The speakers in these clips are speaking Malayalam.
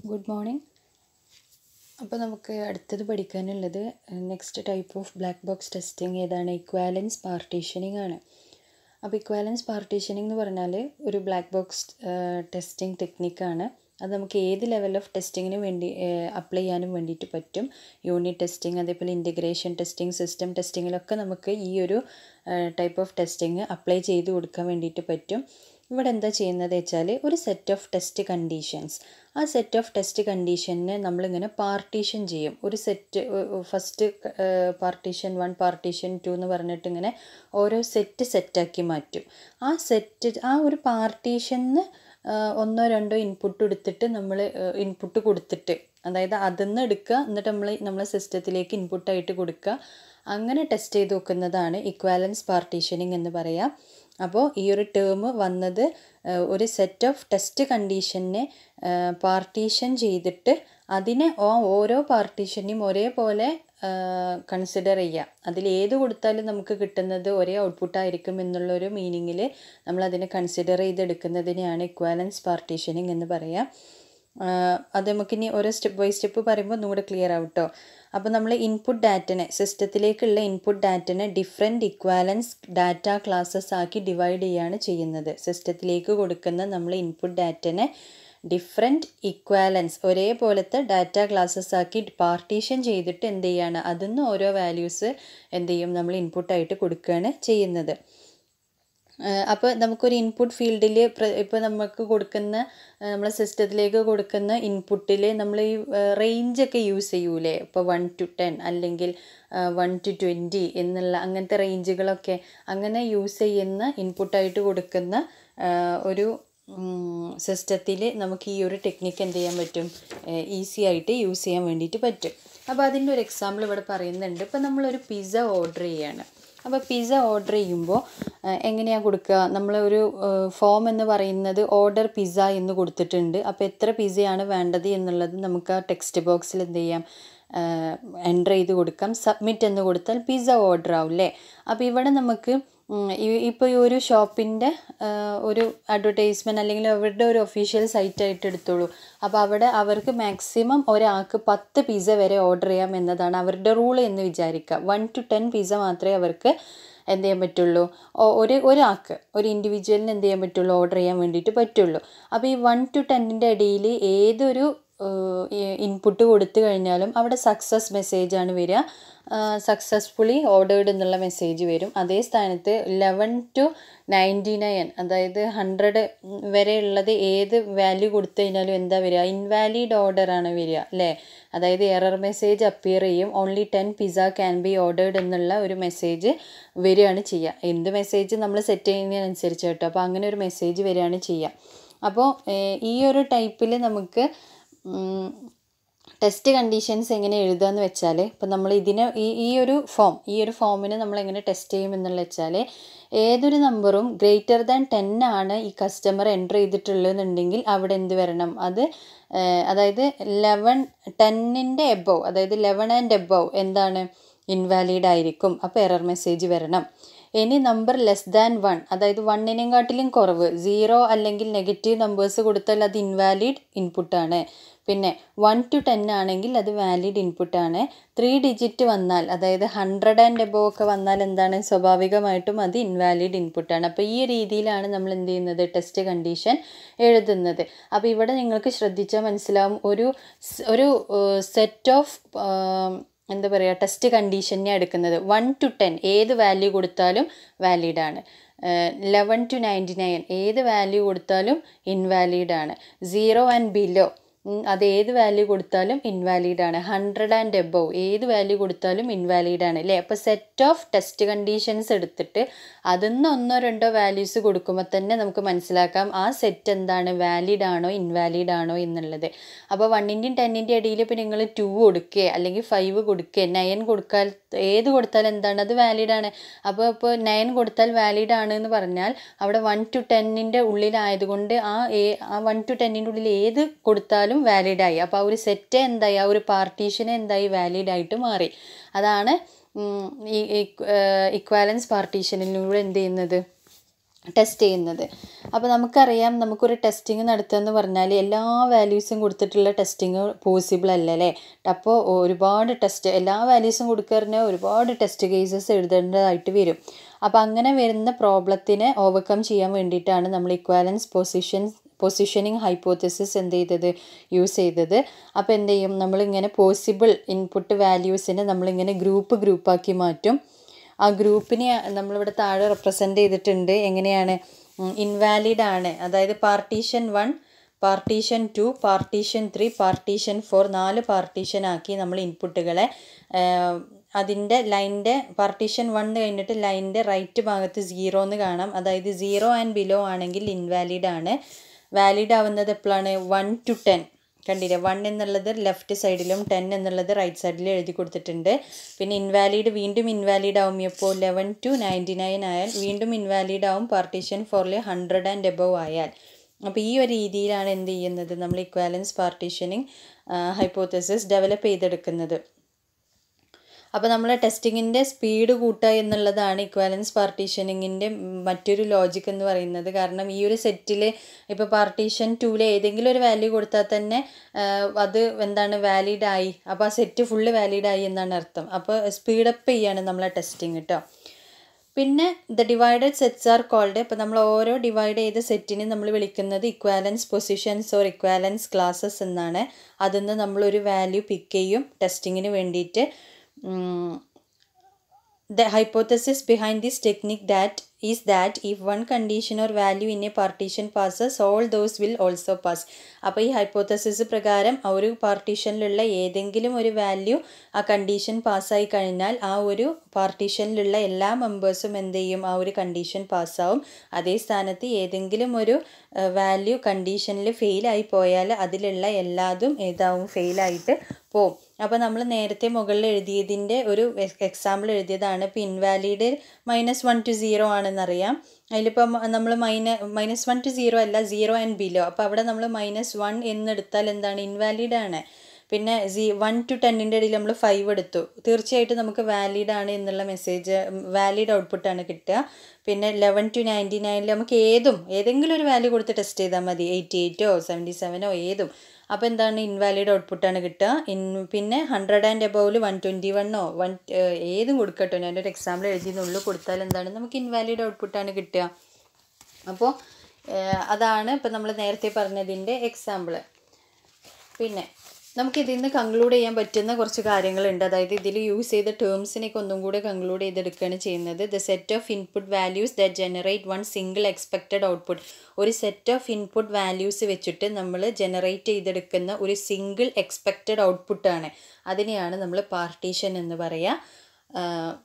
ഗുഡ് മോർണിംഗ് അപ്പോൾ നമുക്ക് അടുത്തത് പഠിക്കാനുള്ളത് next type of black box testing ഏതാണ് ഇക്വാലൻസ് പാർട്ടീഷനിങ് ആണ് അപ്പോൾ ഇക്വാലൻസ് പാർട്ടീഷനിങ് എന്ന് പറഞ്ഞാൽ ഒരു ബ്ലാക്ക് ബോക്സ് ടെസ്റ്റിംഗ് ടെക്നിക്കാണ് അത് നമുക്ക് ഏത് ലെവൽ ഓഫ് ടെസ്റ്റിങ്ങിന് വേണ്ടി അപ്ലൈ ചെയ്യാനും വേണ്ടിയിട്ട് പറ്റും യൂണിറ്റ് ടെസ്റ്റിംഗ് അതേപോലെ ഇൻറ്റഗ്രേഷൻ ടെസ്റ്റിംഗ് സിസ്റ്റം ടെസ്റ്റിങ്ങിലൊക്കെ നമുക്ക് ഈ ഒരു ടൈപ്പ് ഓഫ് ടെസ്റ്റിംഗ് അപ്ലൈ ചെയ്ത് കൊടുക്കാൻ വേണ്ടിയിട്ട് പറ്റും ഇവിടെ എന്താ ചെയ്യുന്നത് വെച്ചാൽ ഒരു സെറ്റ് ഓഫ് ടെസ്റ്റ് കണ്ടീഷൻസ് ആ സെറ്റ് ഓഫ് ടെസ്റ്റ് കണ്ടീഷനെ നമ്മളിങ്ങനെ പാർട്ടീഷൻ ചെയ്യും ഒരു set first partition one partition two എന്ന് പറഞ്ഞിട്ട് ഇങ്ങനെ ഓരോ സെറ്റ് സെറ്റാക്കി മാറ്റും ആ സെറ്റ് ആ ഒരു പാർട്ടീഷന് ഒന്നോ രണ്ടോ ഇൻപുട്ട് എടുത്തിട്ട് നമ്മൾ ഇൻപുട്ട് കൊടുത്തിട്ട് അതായത് അതിൽ നിന്ന് എടുക്കുക എന്നിട്ട് നമ്മൾ നമ്മളെ സിസ്റ്റത്തിലേക്ക് ഇൻപുട്ടായിട്ട് കൊടുക്കുക അങ്ങനെ ടെസ്റ്റ് ചെയ്ത് നോക്കുന്നതാണ് ഇക്വാലൻസ് പാർട്ടീഷനിങ് എന്ന് പറയാം അപ്പോൾ ഈ ഒരു ടേം വന്നത് ഒരു സെറ്റ് ഓഫ് ടെസ്റ്റ് കണ്ടീഷനെ പാർട്ടീഷൻ ചെയ്തിട്ട് അതിനെ ഓരോ പാർട്ടീഷനെയും ഒരേപോലെ കൺസിഡർ ചെയ്യുക അതിൽ ഏത് കൊടുത്താലും നമുക്ക് കിട്ടുന്നത് ഒരേ ഔട്ട്പുട്ടായിരിക്കും എന്നുള്ളൊരു മീനിങ്ങിൽ നമ്മളതിനെ കൺസിഡർ ചെയ്തെടുക്കുന്നതിനെയാണ് ഇക്വാലൻസ് പാർട്ടീഷനിങ് എന്ന് പറയാം അത് നമുക്കിനി ഓരോ സ്റ്റെപ്പ് ബൈ സ്റ്റെപ്പ് പറയുമ്പോൾ ഒന്നും കൂടെ ക്ലിയർ ആവും കേട്ടോ അപ്പോൾ നമ്മൾ ഇൻപുട്ട് ഡാറ്റനെ സിസ്റ്റത്തിലേക്കുള്ള ഇൻപുട്ട് ഡാറ്റനെ ഡിഫറെൻറ്റ് ഇക്വാലൻസ് ഡാറ്റ ക്ലാസ്സസ് ആക്കി ഡിവൈഡ് ചെയ്യുകയാണ് ചെയ്യുന്നത് സിസ്റ്റത്തിലേക്ക് കൊടുക്കുന്ന നമ്മൾ ഇൻപുട്ട് ഡാറ്റനെ ഡിഫറെൻറ്റ് ഇക്വാലൻസ് ഒരേപോലത്തെ ഡാറ്റ ക്ലാസ്സസ് ആക്കി പാർട്ടീഷൻ ചെയ്തിട്ട് എന്ത് ചെയ്യാണ് അതിൽ നിന്ന് ഓരോ വാല്യൂസ് എന്ത് ചെയ്യും നമ്മൾ ഇൻപുട്ടായിട്ട് കൊടുക്കുകയാണ് ചെയ്യുന്നത് അപ്പോൾ നമുക്കൊരു ഇൻപുട്ട് ഫീൽഡിൽ ഇപ്പോൾ നമുക്ക് കൊടുക്കുന്ന നമ്മളെ സിസ്റ്റത്തിലേക്ക് കൊടുക്കുന്ന ഇൻപുട്ടിൽ നമ്മൾ ഈ റേഞ്ചൊക്കെ യൂസ് ചെയ്യൂലേ ഇപ്പോൾ വൺ ടു ടെൻ അല്ലെങ്കിൽ വൺ ടു ട്വൻറ്റി എന്നുള്ള അങ്ങനത്തെ റേഞ്ചുകളൊക്കെ അങ്ങനെ യൂസ് ചെയ്യുന്ന ഇൻപുട്ടായിട്ട് കൊടുക്കുന്ന ഒരു സിസ്റ്റത്തിൽ നമുക്ക് ഈ ഒരു ടെക്നിക്ക് എന്ത് ചെയ്യാൻ പറ്റും ഈസി ആയിട്ട് യൂസ് ചെയ്യാൻ വേണ്ടിയിട്ട് പറ്റും അപ്പോൾ അതിൻ്റെ ഒരു എക്സാമ്പിൾ ഇവിടെ പറയുന്നുണ്ട് ഇപ്പോൾ നമ്മളൊരു പിസ്സ ഓർഡർ ചെയ്യാണ് അപ്പോൾ പിസ്സ ഓർഡർ ചെയ്യുമ്പോൾ എങ്ങനെയാണ് കൊടുക്കുക നമ്മൾ ഒരു ഫോം എന്ന് പറയുന്നത് ഓർഡർ പിസ്സ എന്ന് കൊടുത്തിട്ടുണ്ട് അപ്പോൾ എത്ര പിസ്സയാണ് വേണ്ടത് എന്നുള്ളത് നമുക്ക് ആ ടെക്സ്റ്റ് ബോക്സിൽ എന്ത് ചെയ്യാം എൻ്റർ ചെയ്ത് കൊടുക്കാം സബ്മിറ്റ് എന്ന് കൊടുത്താൽ പിസ്സ ഓർഡർ ആവും അല്ലേ അപ്പോൾ ഇവിടെ നമുക്ക് ഇപ്പോൾ ഈ ഒരു ഷോപ്പിൻ്റെ ഒരു അഡ്വർടൈസ്മെൻറ്റ് അല്ലെങ്കിൽ അവരുടെ ഒരു ഒഫീഷ്യൽ സൈറ്റായിട്ട് എടുത്തോളൂ അപ്പോൾ അവിടെ അവർക്ക് മാക്സിമം ഒരാൾക്ക് പത്ത് പിസ്സ വരെ ഓർഡർ ചെയ്യാം എന്നതാണ് അവരുടെ റൂൾ എന്ന് വിചാരിക്കുക വൺ ടു ടെൻ പിസ്സ മാത്രമേ അവർക്ക് എന്ത് ചെയ്യാൻ പറ്റുള്ളൂ ഒരു ഒരാൾക്ക് ഒരു ഇൻഡിവിജ്വലിന് എന്ത് ചെയ്യാൻ പറ്റുള്ളൂ ഓർഡർ ചെയ്യാൻ വേണ്ടിയിട്ട് പറ്റുള്ളൂ അപ്പോൾ ഈ വൺ ടു ടെന്നിൻ്റെ ഇടയിൽ ഏതൊരു ഇൻപുട്ട് കൊടുത്തു കഴിഞ്ഞാലും അവിടെ സക്സസ് മെസ്സേജാണ് വരിക സക്സസ്ഫുള്ളി ഓർഡേർഡ് എന്നുള്ള മെസ്സേജ് വരും അതേ സ്ഥാനത്ത് ലെവൻ ടു നയൻറ്റി നയൻ അതായത് ഹൺഡ്രഡ് വരെ ഉള്ളത് ഏത് വാല്യൂ കൊടുത്തു കഴിഞ്ഞാലും എന്താ വരിക ഇൻവാലിഡ് ഓർഡർ ആണ് വരിക അല്ലേ അതായത് എറർ മെസ്സേജ് അപ്പിയർ ചെയ്യും only ten pizza can be ordered എന്നുള്ള ഒരു മെസ്സേജ് വരികയാണ് ചെയ്യുക എന്ത് മെസ്സേജ് നമ്മൾ സെറ്റ് ചെയ്യുന്നതിനനുസരിച്ച് കേട്ടോ അപ്പോൾ അങ്ങനെ ഒരു മെസ്സേജ് വരികയാണ് ചെയ്യുക അപ്പോൾ ഈ ഒരു ടൈപ്പിൽ നമുക്ക് ടെസ്റ്റ് കണ്ടീഷൻസ് എങ്ങനെ എഴുതുക എന്ന് വെച്ചാൽ ഇപ്പം നമ്മൾ ഇതിന് ഈ ഈ ഒരു ഫോം ഈ ഒരു ഫോമിന് നമ്മൾ എങ്ങനെ ടെസ്റ്റ് ചെയ്യും എന്നുള്ള വെച്ചാൽ ഏതൊരു നമ്പറും ഗ്രേറ്റർ ദാൻ ടെൻ ആണ് ഈ കസ്റ്റമർ എൻ്റർ ചെയ്തിട്ടുള്ളതെന്നുണ്ടെങ്കിൽ അവിടെ എന്ത് വരണം അത് അതായത് ലെവൻ ടെന്നിൻ്റെ എബവ് അതായത് ലെവൻ ആൻഡ് എബവ് എന്താണ് ഇൻവാലിഡ് ആയിരിക്കും അപ്പോൾ എറർ മെസ്സേജ് വരണം ഇനി നമ്പർ ലെസ് ദാൻ വൺ അതായത് വണ്ണിനെക്കാട്ടിലും കുറവ് സീറോ അല്ലെങ്കിൽ നെഗറ്റീവ് നമ്പേഴ്സ് കൊടുത്താൽ അത് ഇൻവാലിഡ് ഇൻപുട്ടാണ് പിന്നെ വൺ ടു ടെൻ ആണെങ്കിൽ അത് വാലിഡ് ഇൻപുട്ടാണ് ത്രീ ഡിജിറ്റ് വന്നാൽ അതായത് ഹൺഡ്രഡ് ആൻഡ് എബോ ഒക്കെ വന്നാൽ എന്താണ് സ്വാഭാവികമായിട്ടും അത് ഇൻവാലിഡ് ഇൻപുട്ടാണ് അപ്പോൾ ഈ രീതിയിലാണ് നമ്മൾ എന്ത് ചെയ്യുന്നത് ടെസ്റ്റ് കണ്ടീഷൻ എഴുതുന്നത് അപ്പോൾ ഇവിടെ നിങ്ങൾക്ക് ശ്രദ്ധിച്ചാൽ മനസ്സിലാവും ഒരു ഒരു സെറ്റ് ഓഫ് എന്താ പറയുക ടെസ്റ്റ് കണ്ടീഷനെ എടുക്കുന്നത് വൺ ടു ടെൻ ഏത് വാല്യൂ കൊടുത്താലും വാലിഡ് ആണ് ലെവൻ ടു നയൻറ്റി നയൻ ഏത് വാല്യൂ കൊടുത്താലും ഇൻവാലിഡ് ആണ് സീറോ ആൻഡ് ബിലോ അത് ഏത് വാല്യൂ കൊടുത്താലും ഇൻവാലിഡ് ആണ് ഹൺഡ്രഡ് ആൻഡ് എബവ് ഏത് വാല്യൂ കൊടുത്താലും ഇൻവാലിഡ് ആണ് അല്ലേ അപ്പോൾ സെറ്റ് ഓഫ് ടെസ്റ്റ് കണ്ടീഷൻസ് എടുത്തിട്ട് അതിൽ നിന്ന് ഒന്നോ രണ്ടോ വാല്യൂസ് കൊടുക്കുമ്പോൾ തന്നെ നമുക്ക് മനസ്സിലാക്കാം ആ സെറ്റ് എന്താണ് വാലിഡ് ആണോ ഇൻവാലിഡ് ആണോ എന്നുള്ളത് അപ്പോൾ വണ്ണിൻ്റെയും ടെന്നിൻ്റെ ഇടയിൽ ഇപ്പോൾ നിങ്ങൾ ടു കൊടുക്കുക അല്ലെങ്കിൽ ഫൈവ് കൊടുക്കുക നയൻ കൊടുക്കാൻ ഏത് കൊടുത്താൽ എന്താണ് അത് വാലിഡ് ആണ് അപ്പോൾ ഇപ്പോൾ നയൻ കൊടുത്താൽ വാലിഡ് ആണ് എന്ന് പറഞ്ഞാൽ അവിടെ വൺ ടു ടെന്നിൻ്റെ ഉള്ളിലായതുകൊണ്ട് ആ ഏ ആ വൺ ടു ടെന്നിൻ്റെ ഉള്ളിൽ ഏത് കൊടുത്താലും വാലിഡായി അപ്പോൾ ആ ഒരു സെറ്റ് എന്തായി ആ ഒരു പാർട്ടീഷന് എന്തായി വാലിഡായിട്ട് മാറി അതാണ് ഈ ഇക്വാലൻസ് പാർട്ടീഷനിലൂടെ എന്ത് ചെയ്യുന്നത് ടെസ്റ്റ് ചെയ്യുന്നത് അപ്പോൾ നമുക്കറിയാം നമുക്കൊരു ടെസ്റ്റിംഗ് നടത്തുകയെന്ന് പറഞ്ഞാൽ എല്ലാ വാല്യൂസും കൊടുത്തിട്ടുള്ള ടെസ്റ്റിംഗ് പോസിബിൾ അല്ല അല്ലേ അപ്പോൾ ഒരുപാട് ടെസ്റ്റ് എല്ലാ വാല്യൂസും കൊടുക്കുക ഒരുപാട് ടെസ്റ്റ് കേസസ് എഴുതേണ്ടതായിട്ട് വരും അപ്പോൾ അങ്ങനെ വരുന്ന പ്രോബ്ലത്തിനെ ഓവർകം ചെയ്യാൻ വേണ്ടിയിട്ടാണ് നമ്മൾ ഇക്വാലൻസ് പൊസിഷൻ പൊസിഷനിങ് ഹൈപ്പോത്തസിസ് എന്ത് ചെയ്തത് യൂസ് ചെയ്തത് അപ്പോൾ എന്ത് ചെയ്യും നമ്മളിങ്ങനെ പോസിബിൾ ഇൻപുട്ട് വാല്യൂസിനെ നമ്മളിങ്ങനെ ഗ്രൂപ്പ് ഗ്രൂപ്പാക്കി മാറ്റും ആ ഗ്രൂപ്പിനെ നമ്മളിവിടെ താഴെ റെപ്രസെൻ്റ് ചെയ്തിട്ടുണ്ട് എങ്ങനെയാണ് ഇൻവാലിഡ് ആണ് അതായത് partition one partition two partition three partition four നാല് പാർട്ടീഷൻ ആക്കി നമ്മൾ ഇൻപുട്ടുകളെ അതിൻ്റെ ലൈനിൻ്റെ പാർട്ടീഷൻ വൺ കഴിഞ്ഞിട്ട് ലൈനിൻ്റെ റൈറ്റ് ഭാഗത്ത് സീറോ എന്ന് കാണാം അതായത് സീറോ ആൻഡ് ബിലോ ആണെങ്കിൽ ഇൻവാലിഡ് ആണ് വാലിഡ് ആവുന്നത് എപ്പോഴാണ് വൺ ടു ടെൻ കണ്ടില്ലേ വൺ എന്നുള്ളത് ലെഫ്റ്റ് സൈഡിലും ടെൻ എന്നുള്ളത് റൈറ്റ് സൈഡിലും എഴുതി കൊടുത്തിട്ടുണ്ട് പിന്നെ ഇൻവാലിഡ് വീണ്ടും ഇൻവാലിഡ് ആവും ഇപ്പോൾ ലെവൻ ടു നയൻറ്റി നയൻ ആയാൽ വീണ്ടും ഇൻവാലിഡ് ആവും പാർട്ടീഷൻ ഫോറിൽ ഹൺഡ്രഡ് ആൻഡ് എബവ് ആയാൽ അപ്പോൾ ഈ ഒരു രീതിയിലാണ് എന്ത് ചെയ്യുന്നത് നമ്മൾ ഇക്വാലൻസ് പാർട്ടീഷനിങ് ഹൈപ്പോത്തസിസ് ഡെവലപ്പ് ചെയ്തെടുക്കുന്നത് അപ്പോൾ നമ്മൾ ടെസ്റ്റിങ്ങിൻ്റെ സ്പീഡ് കൂട്ടുക എന്നുള്ളതാണ് ഇക്വാലൻസ് പാർട്ടീഷനിങ്ങിൻ്റെ മറ്റൊരു ലോജിക് എന്ന് പറയുന്നത് കാരണം ഈ ഒരു സെറ്റിൽ ഇപ്പോൾ പാർട്ടീഷൻ ടൂവിൽ ഏതെങ്കിലും ഒരു വാല്യൂ കൊടുത്താൽ തന്നെ അത് എന്താണ് വാലിഡ് ആയി അപ്പോൾ ആ സെറ്റ് ഫുള്ള് വാലിഡ് ആയി എന്നാണ് അർത്ഥം അപ്പോൾ സ്പീഡപ്പ് ചെയ്യാണ് നമ്മളെ ടെസ്റ്റിംഗ് കേട്ടോ പിന്നെ the divided sets are called ഇപ്പോൾ നമ്മൾ ഓരോ ഡിവൈഡ് ചെയ്ത സെറ്റിനെ നമ്മൾ വിളിക്കുന്നത് equivalence positions or equivalence classes എന്നാണ് അതിൽ നിന്ന് നമ്മളൊരു വാല്യൂ പിക്ക് ചെയ്യും ടെസ്റ്റിങ്ങിന് വേണ്ടിയിട്ട് The hypothesis behind this technique that is that if one condition or value in a partition passes, all those will also pass. അപ്പോൾ ഈ ഹൈപ്പോത്തസിസ് പ്രകാരം ആ ഒരു പാർട്ടീഷനിലുള്ള ഏതെങ്കിലും ഒരു വാല്യൂ ആ കണ്ടീഷൻ പാസ്സായി കഴിഞ്ഞാൽ ആ ഒരു പാർട്ടീഷനിലുള്ള എല്ലാ മെമ്പേഴ്സും എന്ത് ചെയ്യും ആ ഒരു കണ്ടീഷൻ പാസ്സാവും അതേ സ്ഥാനത്ത് ഏതെങ്കിലും ഒരു വാല്യൂ കണ്ടീഷനിൽ ഫെയിലായി പോയാൽ അതിലുള്ള എല്ലാതും ഏതാവും ഫെയിലായിട്ട് പോവും അപ്പോൾ നമ്മൾ നേരത്തെ മുകളിൽ എഴുതിയതിൻ്റെ ഒരു എക്സാമ്പിൾ എഴുതിയതാണ് ഇപ്പോൾ invalid minus one two zero ആണെന്നറിയാം അതിലിപ്പം നമ്മൾ മൈന മൈനസ് വൺ ടു സീറോ അല്ല സീറോ ആൻഡ് ബിലോ അപ്പോൾ അവിടെ നമ്മൾ മൈനസ് വൺ എന്നെടുത്താൽ എന്താണ് ഇൻവാലിഡ് ആണ് പിന്നെ സീ വൺ ടു ടെന്നിൻ്റെ ഇടയിൽ നമ്മൾ ഫൈവ് എടുത്തു തീർച്ചയായിട്ടും നമുക്ക് വാലിഡ് ആണ് എന്നുള്ള മെസ്സേജ് വാലിഡ് ഔട്ട്പുട്ടാണ് കിട്ടുക പിന്നെ ലെവൻ ടു നയൻറ്റി നയനിൽ നമുക്ക് ഏതും ഏതെങ്കിലും ഒരു വാല്യൂ കൊടുത്ത് ടെസ്റ്റ് ചെയ്താൽ മതി എയ്റ്റി എയ്റ്റോ സെവൻറ്റി സെവനോ ഏതും അപ്പോൾ എന്താണ് ഇൻവാലിഡ് ഔട്ട്പുട്ടാണ് കിട്ടുക ഇൻ പിന്നെ ഹൺഡ്രഡ് ആൻഡ് എബോവിൽ വൺ ട്വൻറ്റി വണ്ണോ വൺ ഏതും കൊടുക്കട്ടോ ഞാനൊരു എക്സാമ്പിൾ എഴുതിയെന്നുള്ളൂ കൊടുത്താൽ എന്താണ് നമുക്ക് ഇൻവാലിഡ് ഔട്ട്പുട്ടാണ് കിട്ടുക അപ്പോൾ അതാണ് ഇപ്പം നമ്മൾ നേരത്തെ പറഞ്ഞതിൻ്റെ എക്സാമ്പിൾ പിന്നെ നമുക്ക് ഇതിൽ നിന്ന് കൺക്ലൂഡ് ചെയ്യാൻ പറ്റുന്ന കുറച്ച് കാര്യങ്ങളുണ്ട് അതായത് ഇതിൽ യൂസ് ചെയ്ത ടേംസിനൊക്കെ ഒന്നും കൂടെ കൺക്ലൂഡ് ചെയ്തെടുക്കുകയാണ് ചെയ്യുന്നത് the set of input values the generate one single expected output ഒരു സെറ്റ് ഓഫ് ഇൻപുട്ട് വാല്യൂസ് വെച്ചിട്ട് നമ്മൾ ജനറേറ്റ് ചെയ്തെടുക്കുന്ന ഒരു സിംഗിൾ എക്സ്പെക്റ്റഡ് ഔട്ട്പുട്ടാണ് അതിനെയാണ് നമ്മൾ പാർട്ടീഷൻ എന്ന് പറയുക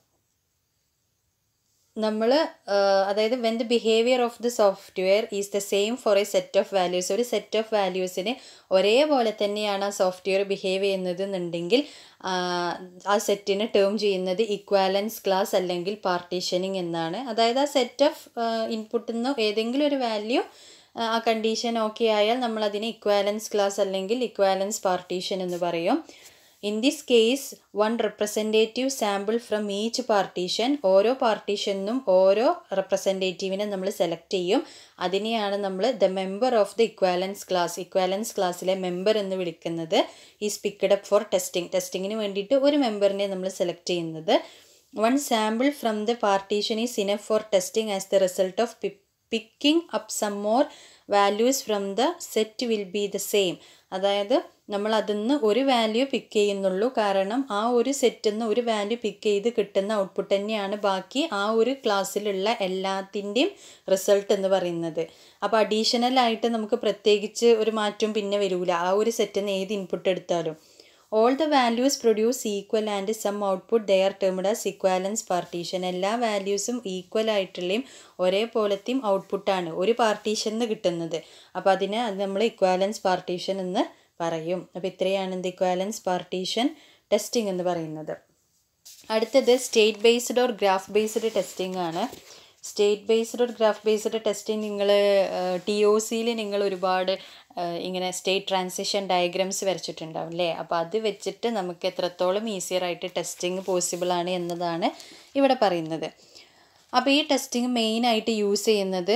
നമ്മൾ അതായത് when the behaviour of the software is the same for a set of values ഒരു സെറ്റ് ഓഫ് വാല്യൂസിന് ഒരേപോലെ തന്നെയാണ് ആ സോഫ്റ്റ്വെയർ ബിഹേവ് ചെയ്യുന്നത് എന്നുണ്ടെങ്കിൽ ആ സെറ്റിന് ടേം ചെയ്യുന്നത് ഇക്വാലൻസ് ക്ലാസ് അല്ലെങ്കിൽ പാർട്ടീഷനിങ് എന്നാണ് അതായത് ആ സെറ്റ് ഓഫ് ഇൻപുട്ടിൽ നിന്ന് ഏതെങ്കിലും ഒരു വാല്യൂ ആ കണ്ടീഷൻ ഓക്കെ ആയാൽ നമ്മൾ അതിനെ ഇക്വാലൻസ് ക്ലാസ് അല്ലെങ്കിൽ ഇക്വാലൻസ് പാർട്ടീഷൻ എന്ന് പറയും in this case one representative sample from each partition ഓരോ പാർട്ടീഷനും ഓരോ റെപ്രസെൻറ്റേറ്റീവിനെ നമ്മൾ സെലക്ട് ചെയ്യും അതിനെയാണ് നമ്മൾ the member of the equivalence class equivalence ക്ലാസ്സിലെ മെമ്പർ എന്ന് വിളിക്കുന്നത് is picked up for testing ടെസ്റ്റിങ്ങിന് വേണ്ടിയിട്ട് ഒരു മെമ്പറിനെ നമ്മൾ സെലക്ട് ചെയ്യുന്നത് one sample from the partition is enough for testing as the result of picking up some more values from the set will be the same അതായത് നമ്മൾ അതിൽ നിന്ന് ഒരു വാല്യൂ പിക്ക് ചെയ്യുന്നുള്ളൂ കാരണം ആ ഒരു സെറ്റിൽ നിന്ന് ഒരു വാല്യൂ പിക്ക് ചെയ്ത് കിട്ടുന്ന ഔട്ട്പുട്ട് തന്നെയാണ് ബാക്കി ആ ഒരു ക്ലാസ്സിലുള്ള എല്ലാത്തിൻ്റെയും റിസൾട്ട് എന്ന് പറയുന്നത് അപ്പോൾ അഡീഷണൽ ആയിട്ട് നമുക്ക് പ്രത്യേകിച്ച് ഒരു മാറ്റം പിന്നെ വരില്ല ആ ഒരു സെറ്റിൽ നിന്ന് ഏത് ഇൻപുട്ട് എടുത്താലും all the values produce equal and some output they're termed as equivalence partition എല്ലാ വാല്യൂസും ഈക്വൽ ആയിട്ടുള്ളയും ഒരേപോലത്തെയും ഔട്ട്പുട്ടാണ് ഒരു പാർട്ടീഷൻ കിട്ടുന്നത് അപ്പോൾ അതിനെ അത് നമ്മൾ ഇക്വാലൻസ് പാർട്ടീഷൻ എന്ന് പറയും അപ്പോൾ ഇത്രയാണ് എന്ത് ഇക്വാലൻസ് പാർട്ടീഷൻ ടെസ്റ്റിംഗ് എന്ന് പറയുന്നത് അടുത്തത് state based or graph based testing ആണ് state based or graph based testing നിങ്ങൾ ടി ഒ സിയിൽ നിങ്ങൾ ഒരുപാട് ഇങ്ങനെ സ്റ്റേറ്റ് ട്രാൻസിഷൻ ഡയഗ്രാംസ് വരച്ചിട്ടുണ്ടാവും അല്ലേ അപ്പോൾ അത് വെച്ചിട്ട് നമുക്ക് എത്രത്തോളം ഈസിയർ ആയിട്ട് ടെസ്റ്റിംഗ് പോസിബിൾ ആണ് എന്നതാണ് ഇവിടെ പറയുന്നത് അപ്പോൾ ഈ ടെസ്റ്റിംഗ് മെയിനായിട്ട് യൂസ് ചെയ്യുന്നത്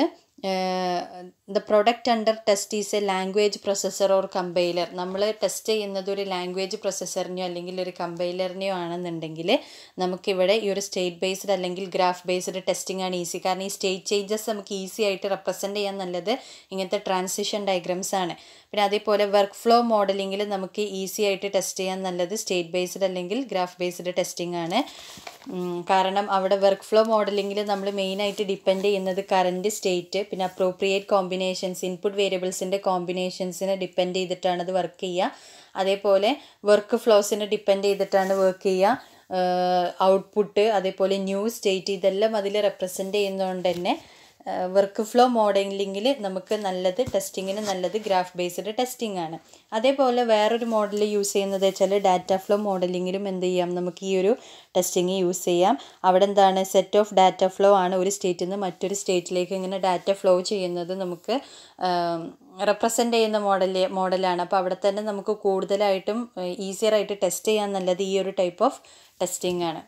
the product under test is a language processor or compiler നമ്മൾ ടെസ്റ്റ് ചെയ്യുന്നത് ഒരു ലാംഗ്വേജ് പ്രൊസസ്സറിനെയോ അല്ലെങ്കിൽ ഒരു കമ്പൈലറിനെയോ ആണെന്നുണ്ടെങ്കിൽ നമുക്കിവിടെ ഈ ഒരു സ്റ്റേറ്റ് ബേസ്ഡ് അല്ലെങ്കിൽ ഗ്രാഫ് ബേസ്ഡ് ടെസ്റ്റിംഗ് ആണ് ഈസി കാരണം ഈ സ്റ്റേറ്റ് ചേഞ്ചസ് നമുക്ക് ഈസി ആയിട്ട് റെപ്രസെൻറ്റ് ചെയ്യാൻ നല്ലത് ഇങ്ങനത്തെ ട്രാൻസിഷൻ ഡയഗ്രംസ് ആണ് പിന്നെ അതേപോലെ വർക്ക് ഫ്ലോ മോഡലിങ്ങിൽ നമുക്ക് ഈസി ആയിട്ട് ടെസ്റ്റ് ചെയ്യാൻ നല്ലത് സ്റ്റേറ്റ് ബേസ്ഡ് അല്ലെങ്കിൽ ഗ്രാഫ് ബേസ്ഡ് ടെസ്റ്റിംഗ് ആണ് കാരണം അവിടെ വർക്ക് ഫ്ലോ മോഡലിങ്ങിൽ നമ്മൾ മെയിനായിട്ട് ഡിപ്പെൻഡ് ചെയ്യുന്നത് കറൻറ്റ് സ്റ്റേറ്റ് പിന്നെ അപ്രോപ്രിയേറ്റ് കോമ്പിനേഷൻസ് ഇൻപുട്ട് വേരിയബിൾസിൻ്റെ കോമ്പിനേഷൻസിനെ ഡിപ്പെൻഡ് ചെയ്തിട്ടാണ് അത് വർക്ക് ചെയ്യുക അതേപോലെ വർക്ക് ഫ്ലോസിനെ ഡിപ്പെൻഡ് ചെയ്തിട്ടാണ് വർക്ക് ചെയ്യുക ഔട്ട്പുട്ട് അതേപോലെ ന്യൂ സ്റ്റേറ്റ് ഇതെല്ലാം അതിൽ റെപ്രസെൻറ്റ് ചെയ്യുന്നതുകൊണ്ട് തന്നെ വർക്ക് ഫ്ലോ മോഡലിങ്ങിൽ നമുക്ക് നല്ലത് ടെസ്റ്റിങ്ങിന് നല്ലത് ഗ്രാഫ് ബേസ്ഡ് ടെസ്റ്റിംഗ് ആണ് അതേപോലെ വേറൊരു മോഡൽ യൂസ് ചെയ്യുന്നത് വെച്ചാൽ ഡാറ്റ ഫ്ലോ മോഡലിങ്ങിലും എന്ത് ചെയ്യാം നമുക്ക് ഈ ഒരു ടെസ്റ്റിംഗ് യൂസ് ചെയ്യാം അവിടെ എന്താണ് സെറ്റ് ഓഫ് ഡാറ്റ ഫ്ലോ ആണ് ഒരു സ്റ്റേറ്റിൽ നിന്ന് മറ്റൊരു സ്റ്റേറ്റിലേക്ക് ഇങ്ങനെ ഡാറ്റ ഫ്ലോ ചെയ്യുന്നത് നമുക്ക് റെപ്രസെൻ്റ് ചെയ്യുന്ന മോഡൽ മോഡലാണ് അപ്പോൾ അവിടെ തന്നെ നമുക്ക് കൂടുതലായിട്ടും ഈസിയർ ആയിട്ട് ടെസ്റ്റ് ചെയ്യാൻ നല്ലത് ഈ ഒരു ടൈപ്പ് ഓഫ് ടെസ്റ്റിംഗ് ആണ്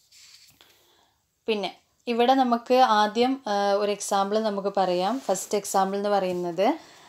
പിന്നെ ഇവിടെ നമുക്ക് ആദ്യം ഒരു എക്സാമ്പിൾ നമുക്ക് പറയാം ഫസ്റ്റ് എക്സാമ്പിൾ എന്ന് പറയുന്നത്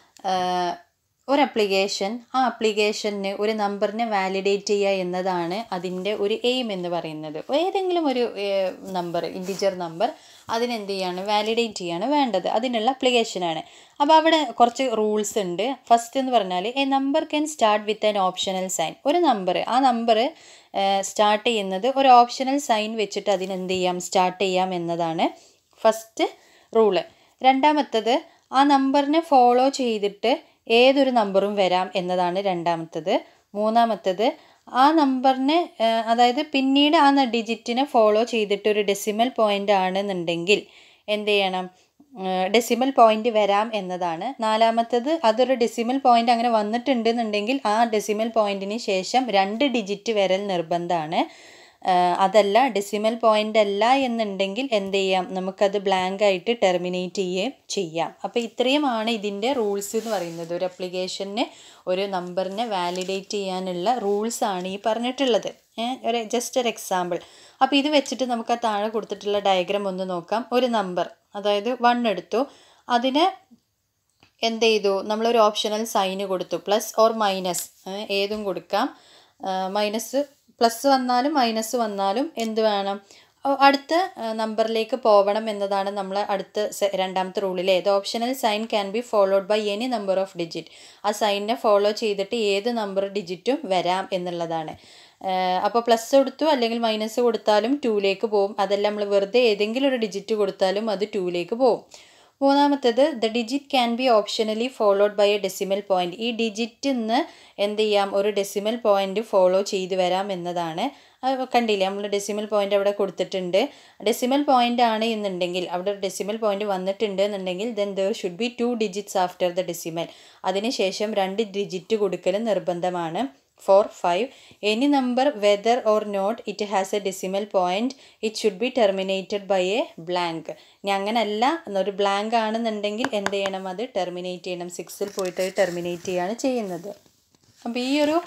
ഒരു അപ്ലിക്കേഷൻ ആ അപ്ലിക്കേഷന് ഒരു നമ്പറിനെ വാലിഡേറ്റ് ചെയ്യുക എന്നതാണ് അതിൻ്റെ ഒരു എയിം എന്ന് പറയുന്നത് ഏതെങ്കിലും ഒരു നമ്പർ ഇൻറ്റിജർ നമ്പർ അതിനെന്ത് ചെയ്യാണ് വാലിഡേറ്റ് ചെയ്യാണ് വേണ്ടത് അതിനുള്ള അപ്ലിക്കേഷനാണ് അപ്പോൾ അവിടെ കുറച്ച് റൂൾസ് ഉണ്ട് ഫസ്റ്റ് എന്ന് പറഞ്ഞാൽ a number can start with an optional sign ഒരു നമ്പർ ആ നമ്പർ സ്റ്റാർട്ട് ചെയ്യുന്നത് ഒരു ഓപ്ഷണൽ സൈൻ വെച്ചിട്ട് അതിനെന്ത് ചെയ്യാം സ്റ്റാർട്ട് ചെയ്യാം എന്നതാണ് ഫസ്റ്റ് റൂള് രണ്ടാമത്തത് ആ നമ്പറിനെ ഫോളോ ചെയ്തിട്ട് ഏതൊരു നമ്പറും വരാം എന്നതാണ് രണ്ടാമത്തത് മൂന്നാമത്തത് ആ നമ്പറിനെ അതായത് പിന്നീട് ആ ഡിജിറ്റിനെ ഫോളോ ചെയ്തിട്ട് ഒരു ഡെസിമൽ പോയിൻ്റ് ആണെന്നുണ്ടെങ്കിൽ എന്ത് ചെയ്യണം ഡെസിമൽ പോയിന്റ് വരാം എന്നതാണ് നാലാമത്തത് അതൊരു ഡെസിമൽ പോയിന്റ് അങ്ങനെ വന്നിട്ടുണ്ടെന്നുണ്ടെങ്കിൽ ആ ഡെസിമൽ പോയിന്റിന് ശേഷം രണ്ട് ഡിജിറ്റ് വരൽ നിർബന്ധമാണ് അതല്ല ഡെസിമൽ പോയിന്റ് അല്ല എന്നുണ്ടെങ്കിൽ എന്ത് ചെയ്യാം നമുക്കത് ബ്ലാങ്ക് ആയിട്ട് ടെർമിനേറ്റ് ചെയ്യുകയും ചെയ്യാം അപ്പോൾ ഇത്രയുമാണ് ഇതിൻ്റെ റൂൾസ് എന്ന് പറയുന്നത് ഒരു അപ്ലിക്കേഷന് ഒരു നമ്പറിനെ വാലിഡേറ്റ് ചെയ്യാനുള്ള റൂൾസ് ആണ് ഈ പറഞ്ഞിട്ടുള്ളത് ഒരു ജസ്റ്റ് ഒരു എക്സാമ്പിൾ അപ്പോൾ ഇത് വെച്ചിട്ട് നമുക്ക് ആ താഴെ കൊടുത്തിട്ടുള്ള ഡയഗ്രാം ഒന്ന് നോക്കാം ഒരു നമ്പർ അതായത് വൺ എടുത്തു അതിന് എന്ത് ചെയ്തു നമ്മളൊരു ഓപ്ഷണൽ സൈന് കൊടുത്തു പ്ലസ് ഓർ മൈനസ് ഏതും കൊടുക്കാം മൈനസ് പ്ലസ് വന്നാലും മൈനസ് വന്നാലും എന്ത് വേണം അടുത്ത നമ്പറിലേക്ക് പോകണം എന്നതാണ് നമ്മൾ അടുത്ത രണ്ടാമത്തെ റൂളിൽ ഏത് optional sign can be followed by any number of digit ആ സൈനിനെ ഫോളോ ചെയ്തിട്ട് ഏത് നമ്പർ ഡിജിറ്റും വരാം എന്നുള്ളതാണ് അപ്പോൾ പ്ലസ് കൊടുത്തു അല്ലെങ്കിൽ മൈനസ് കൊടുത്താലും ടൂലേക്ക് പോകും അതല്ല നമ്മൾ വെറുതെ ഏതെങ്കിലും ഒരു ഡിജിറ്റ് കൊടുത്താലും അത് ടൂലേക്ക് പോകും മൂന്നാമത്തേത് the digit can be optionally followed by a decimal point ഈ ഡിജിറ്റ് നിന്ന് എന്ത് ചെയ്യാം ഒരു ഡെസിമൽ പോയിന്റ് ഫോളോ ചെയ്തു വരാം എന്നതാണ് കണ്ടില്ലേ നമ്മൾ ഡെസിമൽ പോയിന്റ് അവിടെ കൊടുത്തിട്ടുണ്ട് ഡെസിമൽ പോയിന്റ് ആണ് എന്നുണ്ടെങ്കിൽ അവിടെ ഒരു ഡെസിമൽ പോയിന്റ് വന്നിട്ടുണ്ട് എന്നുണ്ടെങ്കിൽ then there should be two digits after the decimal അതിനുശേഷം രണ്ട് ഡിജിറ്റ് കൊടുക്കൽ നിർബന്ധമാണ് four five any number whether or not it has a decimal point it should be terminated by a blank ഇനി അങ്ങനല്ല ഒരു ബ്ലാങ്ക് ആണെന്നുണ്ടെങ്കിൽ എന്ത് ചെയ്യണം അത് ടെർമിനേറ്റ് ചെയ്യണം സിക്സിൽ പോയിട്ട് ടെർമിനേറ്റ് ചെയ്യാണ് ചെയ്യുന്നത് അപ്പോൾ ഈ ഒരു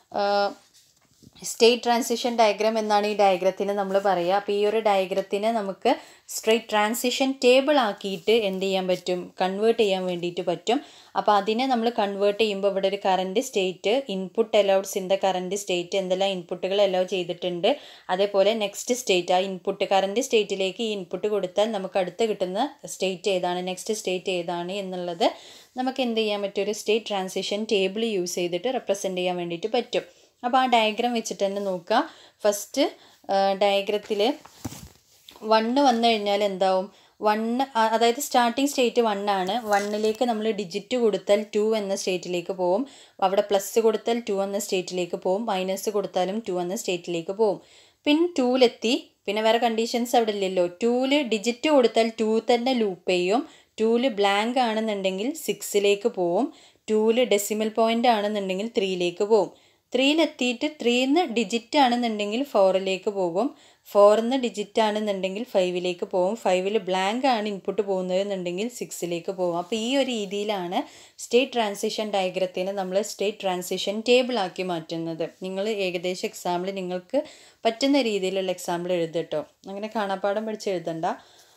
സ്റ്റേറ്റ് ട്രാൻസിഷൻ ഡയഗ്രാം എന്നാണ് ഈ ഡയഗ്രത്തിന് നമ്മൾ പറയുക അപ്പോൾ ഈ ഒരു ഡയഗ്രത്തിനെ നമുക്ക് സ്ട്രേറ്റ് ട്രാൻസിഷൻ ടേബിൾ ആക്കിയിട്ട് എന്ത് ചെയ്യാൻ പറ്റും കൺവേർട്ട് ചെയ്യാൻ വേണ്ടിയിട്ട് പറ്റും അപ്പോൾ അതിനെ നമ്മൾ കൺവേർട്ട് ചെയ്യുമ്പോൾ ഇവിടെ ഒരു current state input allowed in the current state എന്തെല്ലാം ഇൻപുട്ടുകൾ അലൗ ചെയ്തിട്ടുണ്ട് അതേപോലെ നെക്സ്റ്റ് സ്റ്റേറ്റ് ആ ഇൻപുട്ട് കറൻറ്റ് സ്റ്റേറ്റിലേക്ക് ഈ ഇൻപുട്ട് കൊടുത്താൽ നമുക്ക് അടുത്ത് കിട്ടുന്ന സ്റ്റേറ്റ് ഏതാണ് നെക്സ്റ്റ് സ്റ്റേറ്റ് ഏതാണ് എന്നുള്ളത് നമുക്ക് എന്ത് ചെയ്യാൻ പറ്റും ഒരു സ്റ്റേറ്റ് ട്രാൻസിഷൻ ടേബിൾ യൂസ് ചെയ്തിട്ട് റെപ്രസെൻറ്റ് ചെയ്യാൻ വേണ്ടിയിട്ട് പറ്റും അപ്പോൾ ആ ഡയഗ്രാം വെച്ചിട്ട് തന്നെ നോക്കുക ഫസ്റ്റ് ഡയഗ്രത്തിൽ വണ്ണ് വന്നു കഴിഞ്ഞാൽ എന്താവും വണ്ണ് അതായത് സ്റ്റാർട്ടിങ് സ്റ്റേറ്റ് വൺ ആണ് വണ്ണിലേക്ക് നമ്മൾ ഡിജിറ്റ് കൊടുത്താൽ ടു എന്ന സ്റ്റേറ്റിലേക്ക് പോകും അവിടെ പ്ലസ് കൊടുത്താൽ ടു എന്ന സ്റ്റേറ്റിലേക്ക് പോകും മൈനസ് കൊടുത്താലും ടു എന്ന സ്റ്റേറ്റിലേക്ക് പോകും പിൻ ടൂലെത്തി പിന്നെ വേറെ കണ്ടീഷൻസ് അവിടെ ഇല്ലല്ലോ ടൂല് ഡിജിറ്റ് കൊടുത്താൽ ടു തന്നെ ലൂപ്പ് ചെയ്യും ടൂല് ബ്ലാങ്ക് ആണെന്നുണ്ടെങ്കിൽ സിക്സിലേക്ക് പോവും ടൂല് ഡെസിമൽ പോയിൻ്റ് ആണെന്നുണ്ടെങ്കിൽ ത്രീയിലേക്ക് പോവും ത്രീയിലെത്തിയിട്ട് ത്രീന്ന് ഡിജിറ്റ് ആണെന്നുണ്ടെങ്കിൽ ഫോറിലേക്ക് പോകും ഫോറിന്ന് ഡിജിറ്റ് ആണെന്നുണ്ടെങ്കിൽ ഫൈവിലേക്ക് പോകും ഫൈവിൽ ബ്ലാങ്ക് ആണ് ഇൻപുട്ട് പോകുന്നത് എന്നുണ്ടെങ്കിൽ സിക്സിലേക്ക് പോകും അപ്പോൾ ഈ ഒരു രീതിയിലാണ് സ്റ്റേറ്റ് ട്രാൻസിഷൻ ഡയഗ്രത്തിന് നമ്മൾ സ്റ്റേറ്റ് ട്രാൻസിഷൻ ടേബിൾ ആക്കി മാറ്റുന്നത് നിങ്ങൾ ഏകദേശം എക്സാമ്പിൾ നിങ്ങൾക്ക് പറ്റുന്ന രീതിയിലുള്ള എക്സാമ്പിൾ എഴുതട്ടോ അങ്ങനെ കാണാപ്പാടം പഠിച്ച് എഴുതണ്ട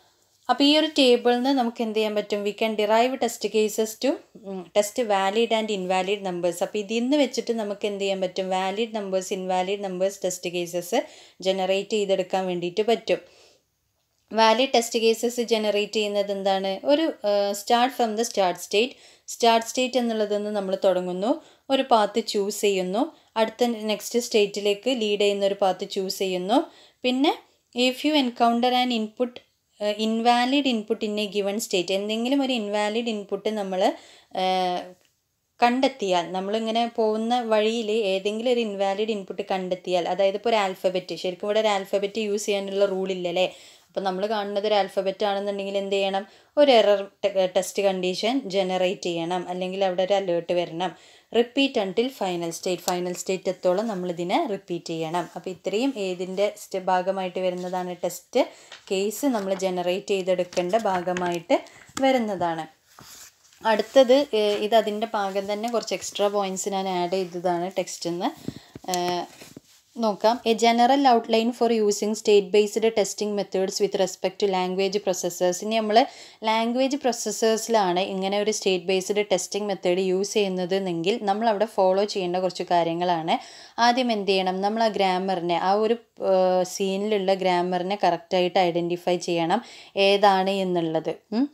അപ്പോൾ ഈ ഒരു ടേബിളിൽ നിന്ന് നമുക്ക് എന്ത് ചെയ്യാൻ പറ്റും we can derive test cases to test valid and invalid numbers അപ്പോൾ ഇതിൽ നിന്ന് വെച്ചിട്ട് നമുക്ക് എന്ത് ചെയ്യാൻ പറ്റും valid numbers invalid numbers test cases generate ചെയ്തെടുക്കാൻ വേണ്ടിയിട്ട് പറ്റും വാലിഡ് ടെസ്റ്റ് കേസസ് ജനറേറ്റ് ചെയ്യുന്നത് എന്താണ് ഒരു start from the start state start state എന്നുള്ളതെന്ന് നമ്മൾ തുടങ്ങുന്നു ഒരു പാത്ത് ചൂസ് ചെയ്യുന്നു അടുത്ത നെക്സ്റ്റ് സ്റ്റേറ്റിലേക്ക് ലീഡ് ചെയ്യുന്ന ഒരു പാത്ത് ചൂസ് ചെയ്യുന്നു പിന്നെ if you encounter an input invalid input in a given state എന്തെങ്കിലും ഒരു ഇൻവാലിഡ് ഇൻപുട്ട് നമ്മൾ കണ്ടെത്തിയാൽ നമ്മളിങ്ങനെ പോകുന്ന വഴിയിൽ ഏതെങ്കിലും ഒരു ഇൻവാലിഡ് ഇൻപുട്ട് കണ്ടെത്തിയാൽ അതായത് ഇപ്പോൾ ഒരു ആൽഫബറ്റ് ശരിക്കും ഇവിടെ ഒരു ആൽഫബറ്റ് യൂസ് ചെയ്യാനുള്ള റൂളില്ലല്ലേ അപ്പോൾ നമ്മൾ കാണുന്നത് ഒരു ആൽഫബറ്റ് ആണെന്നുണ്ടെങ്കിൽ എന്ത് ചെയ്യണം ഒരു എറർ ടെസ്റ്റ് കണ്ടീഷൻ ജനറേറ്റ് ചെയ്യണം അല്ലെങ്കിൽ അവിടെ ഒരു അലേർട്ട് വരണം repeat until final state final state എത്തോളം നമ്മളിതിനെ റിപ്പീറ്റ് ചെയ്യണം അപ്പോൾ ഇത്രയും ഏതിൻ്റെ ഭാഗമായിട്ട് വരുന്നതാണ് ടെസ്റ്റ് കേസ് നമ്മൾ ജനറേറ്റ് ചെയ്തെടുക്കേണ്ട ഭാഗമായിട്ട് വരുന്നതാണ് അടുത്തത് ഇത് അതിൻ്റെ ഭാഗം തന്നെ കുറച്ച് എക്സ്ട്രാ പോയിൻറ്റ്സ് ഞാൻ ആഡ് ചെയ്തതാണ് ടെക്സ്റ്റിൽ നിന്ന് നോക്കാം a general outline for using state based testing methods with respect to language processors ഇനി നമ്മൾ ലാംഗ്വേജ് പ്രൊസസ്സേഴ്സിലാണ് ഇങ്ങനെ ഒരു state based testing method use ചെയ്യുന്നത് എന്നെങ്കിൽ നമ്മൾ അവിടെ ഫോളോ ചെയ്യേണ്ട കുറച്ച് കാര്യങ്ങളാണ് ആദ്യം എന്ത് ചെയ്യണം നമ്മൾ ആ ഗ്രാമറിനെ ആ ഒരു സീനിലുള്ള ഗ്രാമറിനെ കറക്റ്റായിട്ട് ഐഡൻറ്റിഫൈ ചെയ്യണം ഏതാണ് എന്നുള്ളത്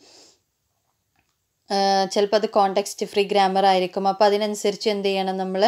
ചിലപ്പോൾ അത് കോണ്ടെക്സ്റ്റ് ഫ്രീ ഗ്രാമർ ആയിരിക്കും അപ്പോൾ അതിനനുസരിച്ച് എന്ത് ചെയ്യണം നമ്മൾ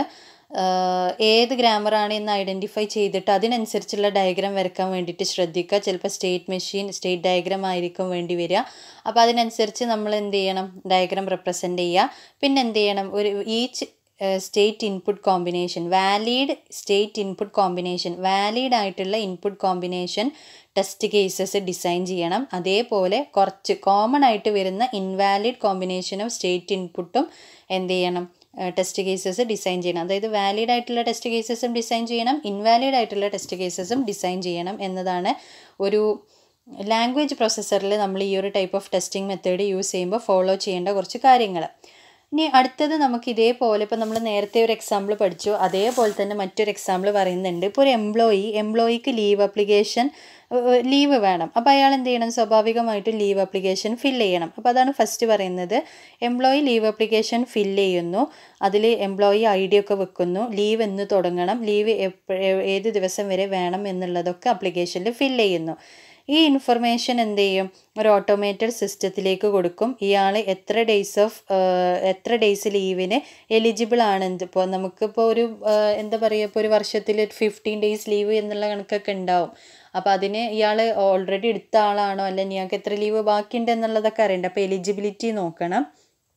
ഏത് ഗ്രാമറാണ് എന്ന് ഐഡൻറ്റിഫൈ ചെയ്തിട്ട് അതിനനുസരിച്ചുള്ള ഡയഗ്രാം വരയ്ക്കാൻ വേണ്ടിയിട്ട് ശ്രദ്ധിക്കുക ചിലപ്പോൾ സ്റ്റേറ്റ് മെഷീൻ സ്റ്റേറ്റ് ഡയഗ്രാം ആയിരിക്കും വേണ്ടി വരിക അപ്പോൾ അതിനനുസരിച്ച് നമ്മൾ എന്ത് ചെയ്യണം ഡയഗ്രാം റെപ്രസെൻ്റ് ചെയ്യുക പിന്നെ എന്ത് ചെയ്യണം ഒരു each state input combination valid state input combination valid ആയിട്ടുള്ള input combination test cases design ചെയ്യണം അതേപോലെ കുറച്ച് കോമൺ ആയിട്ട് വരുന്ന ഇൻവാലിഡ് കോമ്പിനേഷൻ ഓഫ് സ്റ്റേറ്റ് ഇൻപുട്ടും എന്ത് ചെയ്യണം ടെസ്റ്റ് കേസസ് ഡിസൈൻ ചെയ്യണം അതായത് വാലിഡ് ആയിട്ടുള്ള ടെസ്റ്റ് കേസസും ഡിസൈൻ ചെയ്യണം ഇൻവാലിഡ് ആയിട്ടുള്ള ടെസ്റ്റ് കേസസും ഡിസൈൻ ചെയ്യണം എന്നതാണ് ഒരു ലാംഗ്വേജ് പ്രോസസ്സറിൽ നമ്മൾ ഈ ഒരു type of testing method use ചെയ്യുമ്പോൾ ഫോളോ ചെയ്യേണ്ട കുറച്ച് കാര്യങ്ങൾ ഇനി അടുത്തത് നമുക്ക് ഇതേപോലെ ഇപ്പോൾ നമ്മൾ നേരത്തെ ഒരു എക്സാമ്പിൾ പഠിച്ചു അതേപോലെ തന്നെ മറ്റൊരു എക്സാമ്പിൾ പറയുന്നുണ്ട് ഇപ്പോൾ ഒരു എംപ്ലോയി എംപ്ലോയിക്ക് ലീവ് അപ്ലിക്കേഷൻ ലീവ് വേണം അപ്പോൾ അയാൾ എന്ത് ചെയ്യണം സ്വാഭാവികമായിട്ടും ലീവ് അപ്ലിക്കേഷൻ ഫില്ല് ചെയ്യണം അപ്പോൾ അതാണ് ഫസ്റ്റ് പറയുന്നത് എംപ്ലോയി ലീവ് അപ്ലിക്കേഷൻ ഫില്ല് ചെയ്യുന്നു അതിൽ എംപ്ലോയി ഐ ഡി ഒക്കെ വെക്കുന്നു ലീവ് എന്ന് തുടങ്ങണം ലീവ് ഏത് ദിവസം വരെ വേണം എന്നുള്ളതൊക്കെ അപ്ലിക്കേഷനിൽ ഫില്ല് ചെയ്യുന്നു ഈ ഇൻഫർമേഷൻ എന്ത് ചെയ്യും ഒരു ഓട്ടോമേറ്റഡ് സിസ്റ്റത്തിലേക്ക് കൊടുക്കും ഇയാൾ എത്ര ഡേയ്സ് ഓഫ് എത്ര ഡേയ്സ് ലീവിന് എലിജിബിൾ ആണ് ഇപ്പോൾ നമുക്കിപ്പോൾ ഒരു എന്താ പറയുക ഇപ്പോൾ ഒരു വർഷത്തിൽ ഫിഫ്റ്റീൻ ഡേയ്സ് ലീവ് എന്നുള്ള കണക്കൊക്കെ ഉണ്ടാവും അപ്പോൾ അതിന് ഇയാൾ ഓൾറെഡി എടുത്ത ആളാണോ അല്ല ഇയാൾക്ക് എത്ര ലീവ് ബാക്കിയുണ്ട് എന്നുള്ളതൊക്കെ അറിയണ്ട അപ്പോൾ എലിജിബിലിറ്റി നോക്കണം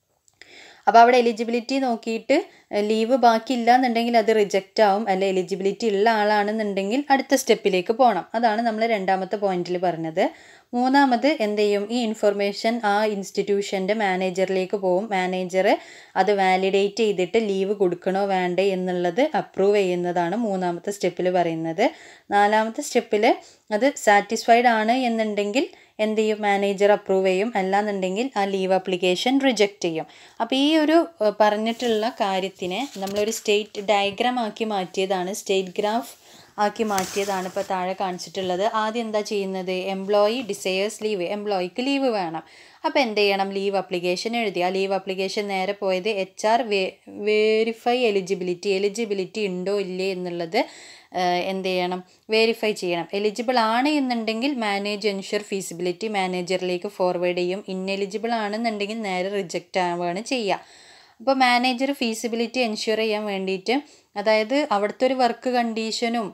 അപ്പോൾ അവിടെ എലിജിബിലിറ്റി നോക്കിയിട്ട് ലീവ് ബാക്കിയില്ല എന്നുണ്ടെങ്കിൽ അത് റിജക്റ്റ് ആവും അല്ല എലിജിബിലിറ്റി ഉള്ള ആളാണെന്നുണ്ടെങ്കിൽ അടുത്ത സ്റ്റെപ്പിലേക്ക് പോകണം അതാണ് നമ്മൾ രണ്ടാമത്തെ പോയിന്റിൽ പറഞ്ഞത് മൂന്നാമത് എന്ത് ചെയ്യും ഈ ഇൻഫർമേഷൻ ആ ഇൻസ്റ്റിറ്റ്യൂഷൻ്റെ മാനേജറിലേക്ക് പോകും മാനേജർ അത് വാലിഡേറ്റ് ചെയ്തിട്ട് ലീവ് കൊടുക്കണോ വേണ്ടേ എന്നുള്ളത് അപ്രൂവ് ചെയ്യുന്നതാണ് മൂന്നാമത്തെ സ്റ്റെപ്പിൽ പറയുന്നത് നാലാമത്തെ സ്റ്റെപ്പിൽ അത് സാറ്റിസ്ഫൈഡ് ആണ് എന്നുണ്ടെങ്കിൽ എന്ത് ചെയ്യും മാനേജർ അപ്രൂവ് ചെയ്യും അല്ലാന്നുണ്ടെങ്കിൽ ആ ലീവ് ആപ്ലിക്കേഷൻ റിജക്റ്റ് ചെയ്യും അപ്പോൾ ഈ ഒരു പറഞ്ഞിട്ടുള്ള കാര്യത്തിനെ നമ്മളൊരു സ്റ്റേറ്റ് ഡയഗ്രാം ആക്കി മാറ്റിയതാണ് സ്റ്റേറ്റ് ഗ്രാഫ് ആക്കി മാറ്റിയതാണ് ഇപ്പോൾ താഴെ കാണിച്ചിട്ടുള്ളത് ആദ്യം എന്താ ചെയ്യുന്നത് എംപ്ലോയി ഡിസയേഴ്സ് ലീവ് എംപ്ലോയിക്ക് ലീവ് വേണം അപ്പോൾ എന്ത് ചെയ്യണം ലീവ് ആപ്ലിക്കേഷൻ എഴുതി ആ ലീവ് ആപ്ലിക്കേഷൻ നേരെ പോയത് എച്ച് ആർ വേ വേരിഫൈ എലിജിബിലിറ്റി എലിജിബിലിറ്റി ഉണ്ടോ ഇല്ലേ എന്നുള്ളത് എന്ത് ചെയ്യണം വെരിഫൈ ചെയ്യണം എലിജിബിൾ ആണ് എന്നുണ്ടെങ്കിൽ മാനേജ് എൻഷുർ ഫീസിബിലിറ്റി മാനേജറിലേക്ക് ഫോർവേഡ് ചെയ്യും ഇന്നെലിജിബിൾ ആണെന്നുണ്ടെങ്കിൽ നേരെ റിജക്റ്റ് ആവുകയാണ് ചെയ്യുക അപ്പോൾ മാനേജർ ഫീസിബിലിറ്റി എൻഷുർ ചെയ്യാൻ വേണ്ടിയിട്ട് അതായത് അവിടുത്തെ ഒരു വർക്ക് കണ്ടീഷനും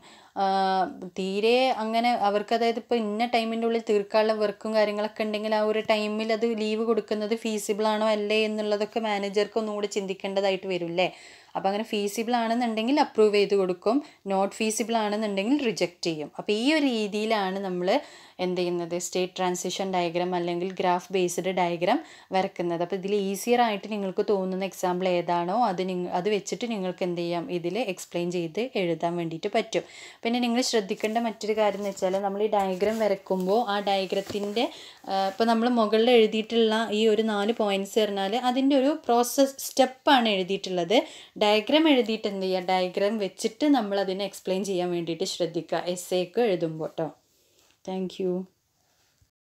തീരെ അങ്ങനെ അവർക്ക് അതായത് ഇപ്പോൾ ഇന്ന ടൈമിൻ്റെ ഉള്ളിൽ തീർക്കാനുള്ള വർക്കും കാര്യങ്ങളൊക്കെ ഉണ്ടെങ്കിൽ ആ ഒരു ടൈമിൽ അത് ലീവ് കൊടുക്കുന്നത് ഫീസിബിൾ ആണോ അല്ലേ എന്നുള്ളതൊക്കെ മാനേജർക്ക് ഒന്നുകൂടി ചിന്തിക്കേണ്ടതായിട്ട് വരില്ലേ അപ്പോൾ അങ്ങനെ ഫീസിബിൾ ആണെന്നുണ്ടെങ്കിൽ അപ്രൂവ് ചെയ്ത് കൊടുക്കും നോട്ട് ഫീസിബിൾ ആണെന്നുണ്ടെങ്കിൽ റിജക്റ്റ് ചെയ്യും അപ്പോൾ ഈ ഒരു രീതിയിലാണ് നമ്മൾ എന്ത് ചെയ്യുന്നത് സ്റ്റേറ്റ് ട്രാൻസിഷൻ ഡയഗ്രാം അല്ലെങ്കിൽ ഗ്രാഫ് ബേസ്ഡ് ഡയഗ്രാം വരക്കുന്നത് അപ്പോൾ ഇതിൽ ഈസിയർ ആയിട്ട് നിങ്ങൾക്ക് തോന്നുന്ന എക്സാമ്പിൾ ഏതാണോ അത് നിങ്ങൾ അത് വെച്ചിട്ട് നിങ്ങൾക്ക് എന്ത് ചെയ്യാം ഇതിൽ എക്സ്പ്ലെയിൻ ചെയ്ത് എഴുതാൻ വേണ്ടിയിട്ട് പറ്റും പിന്നെ നിങ്ങൾ ശ്രദ്ധിക്കേണ്ട മറ്റൊരു കാര്യം എന്ന് വെച്ചാൽ നമ്മൾ ഈ ഡയഗ്രാം വരക്കുമ്പോൾ ആ ഡയഗ്രത്തിൻ്റെ ഇപ്പോൾ നമ്മൾ മുകളിൽ എഴുതിയിട്ടുള്ള ഈ ഒരു നാല് പോയിന്റ്സ് പറഞ്ഞാൽ അതിൻ്റെ ഒരു പ്രോസസ് സ്റ്റെപ്പാണ് എഴുതിയിട്ടുള്ളത് ഡയഗ്രാം എഴുതിയിട്ട് എന്ത് ചെയ്യുക ഡയഗ്രാം വെച്ചിട്ട് നമ്മൾ അതിനെ എക്സ്പ്ലെയിൻ ചെയ്യാൻ വേണ്ടിയിട്ട് ശ്രദ്ധിക്കുക എസ് എക്ക് എഴുതുമ്പോൾ കേട്ടോ താങ്ക് യു